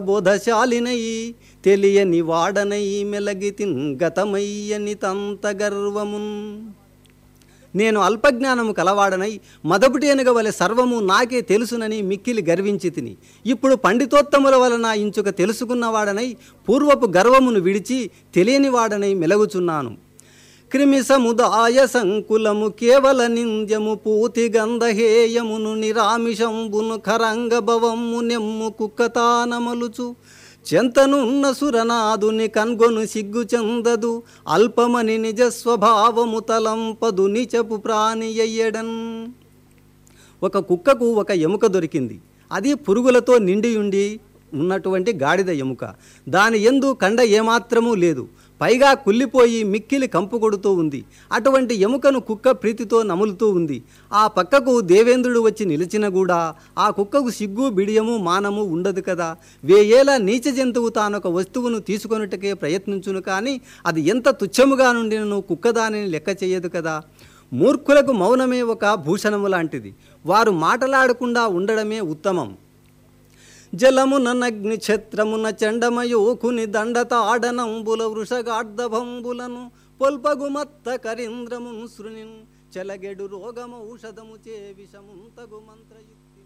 బోధశాలినై తెలియని వాడనై మెలగితిన్ గతమయ్యని తంత గర్వమున్ నేను అల్పజ్ఞానము కలవాడనై మదపుటి ఎనుగ వలె సర్వము నాకే తెలుసునని మిక్కిలి గర్వించి తిని ఇప్పుడు పండితోత్తముల వలన ఇంచుక తెలుసుకున్నవాడనై పూర్వపు గర్వమును విడిచి తెలియని వాడనై మెలగుచున్నాను క్రిమి సముదాయ సంకులము కేవల నింద్యము పూతి గంధహేయమును నిరామిషంబును ఖరంగ భవము నెమ్ము కుక్కతానమలుచు చెంతనున్న సురనాదుని కన్గొను సిగ్గు చెందదు అల్పమని నిజ స్వభావము తలంపదు నిచపు ప్రాణియయ్యడన్ ఒక కుక్కకు ఒక ఎముక దొరికింది అది పురుగులతో నిండియుండి ఉన్నటువంటి గాడిద ఎముక దాని ఎందు కండ ఏమాత్రమూ లేదు పైగా కుళ్ళిపోయి మిక్కిలి కంపు కొడుతూ ఉంది అటువంటి ఎముకను కుక్క ప్రీతితో నములుతూ ఉంది ఆ పక్కకు దేవేంద్రుడు వచ్చి నిలిచిన కూడా ఆ కుక్కకు సిగ్గు బిడియము మానము ఉండదు కదా వేయేలా నీచ జంతువు తానొక వస్తువును తీసుకొనుటకే ప్రయత్నించును కానీ అది ఎంత తుచ్చముగా నుండినను కుక్క దానిని లెక్క చేయదు కదా మూర్ఖులకు మౌనమే ఒక భూషణము లాంటిది వారు మాటలాడకుండా ఉండడమే ఉత్తమం జలమున నగ్ని ఛత్రమున చండమయోకుని దండతాడనంబుల వృషగార్ధభంబులను పొల్పగుమత్త కరీంద్రమున్ శృనిన్ చెలగెడు రోగమౌషధము చే విషముంతగు మంత్రయుక్తి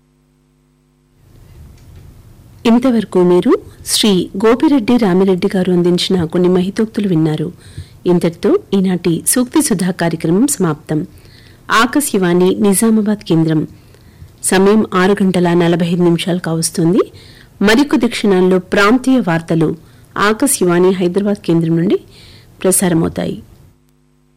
ఇంతవరకు మీరు శ్రీ గోపిరెడ్డి రామిరెడ్డి గారు అందించిన కొన్ని మహితోక్తులు విన్నారు ఇంతటితో ఈనాటి సూక్తి సుధా కార్యక్రమం సమాప్తం ఆకాశవాణి నిజామాబాద్ కేంద్రం సమయం ఆరు గంటల నలభై ఐదు నిమిషాలు కావస్తుంది మరికొద్ది క్షణాల్లో ప్రాంతీయ వార్తలు ఆకాశవాణి హైదరాబాద్ కేంద్రం నుండి ప్రసారమవుతాయి